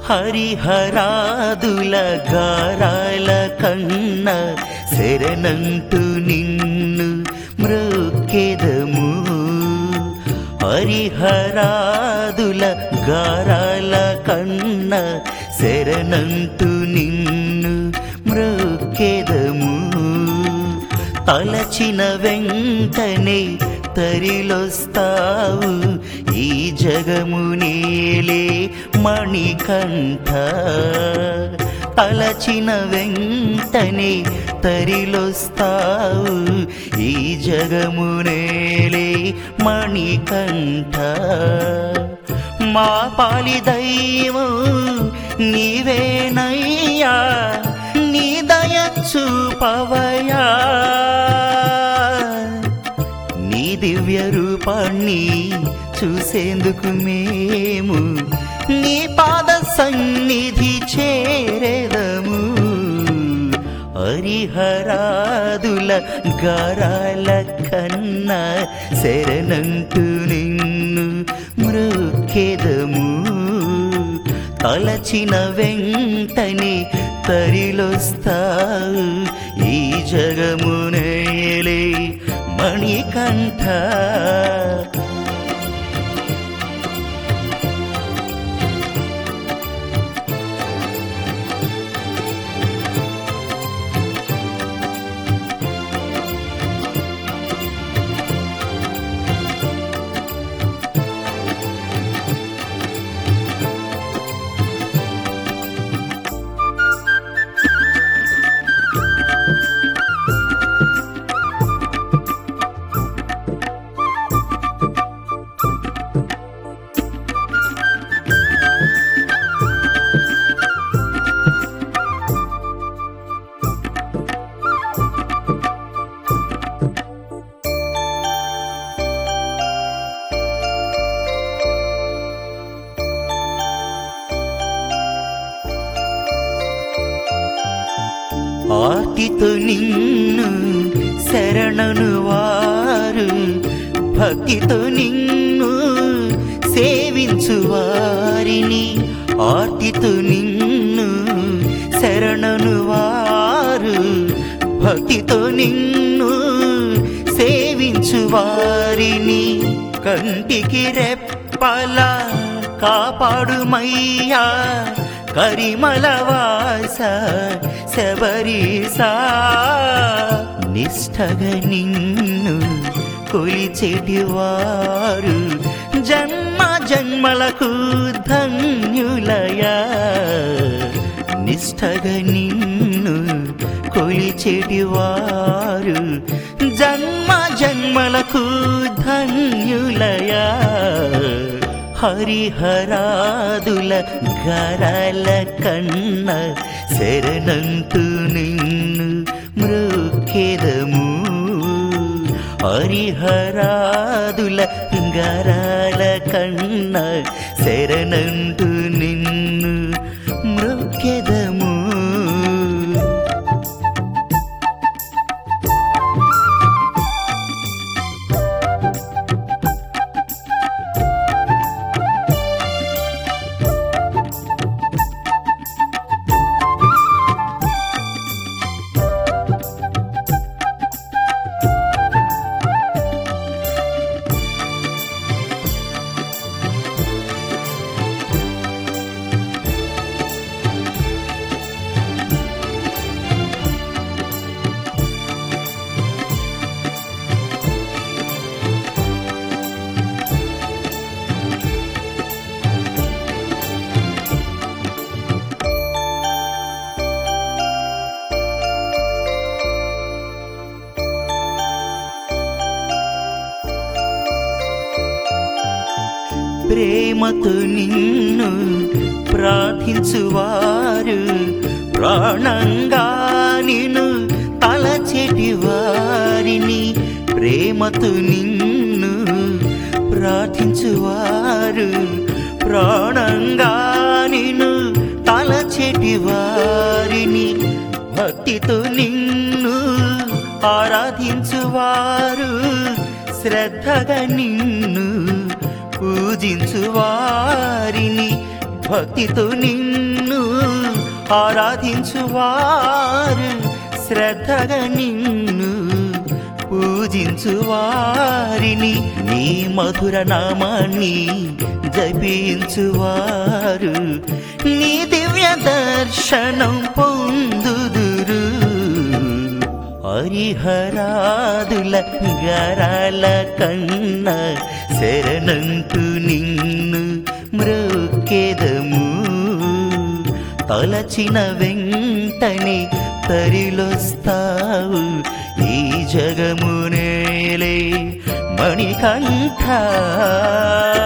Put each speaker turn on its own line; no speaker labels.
హరిహరాదుల గారాల కన్న శరణంటూ నిన్ను మృక్కెదము హరిహరాదుల గారాల కన్న శరణంటూ నిన్ను మృక్కెదము తలచిన వెంటనే తరిలొస్తావు ఈ జగము నేలే మణికంఠ తలచిన వెంటనే తరిలొస్తావు ఈ జగము నేలే మణికంఠ మా పాలి దైవం నీవేనయ్యా నీ దయ చూపవయా నీ దివ్య రూపాన్ని చూసేందుకు మేము నీ పాద సన్నిధి చేరేదము హరిహరాదుల గారాల కన్నా శరణంటూ నిన్ను మృక్కెదము తలచిన వెంటనే తరిలొస్తావు ఈ జగమునేలే మణికంఠ ఆర్తితో నిన్ను శరణను వారు భక్తితో నిన్ను సేవించు వారిని ఆర్తితో నిన్ను శరణను వారు భక్తితో నిన్ను సేవించు వారిని కంటికి రెప్పల కాపాడుమయ్యా కరిమలవాస శబరీసా నిష్ఠగా నిన్ను కొలిచెటి వారు జన్మ జన్మలకు ధన్యులయా నిష్ఠగా నిన్ను కొలిచెటి వారు జన్మ జన్మలకు ధన్యులయా హరిహరాదుల గరల కన్న శరణంటూ నిన్ను మృక్కెదము హరిహరాదుల గరాల కన్న శరణంటూ నిన్ను మృక్కెదము ప్రేమతో నిన్ను ప్రార్థించువారు ప్రాణంగా నిన్ను తలచెటి వారిని ప్రేమతో నిన్ను ప్రార్థించువారు ప్రాణంగా నిన్ను తలచెటి వారిని భక్తితో నిన్ను ఆరాధించువారు శ్రద్ధగా నిన్ను పూజించు వారిని భక్తితో నిన్ను ఆరాధించువారు శ్రద్ధగా నిన్ను పూజించువారిని నీ మధుర నామాన్ని జపించువారు నీ దివ్య దర్శనం పొందుదురు హరిహరాదుల గరాల కన్న శరణంటూ నిన్ను మృక్కెదము తలచిన వెంటనే తరిలొస్తావు ఈ జగమునేలే మణికంఠ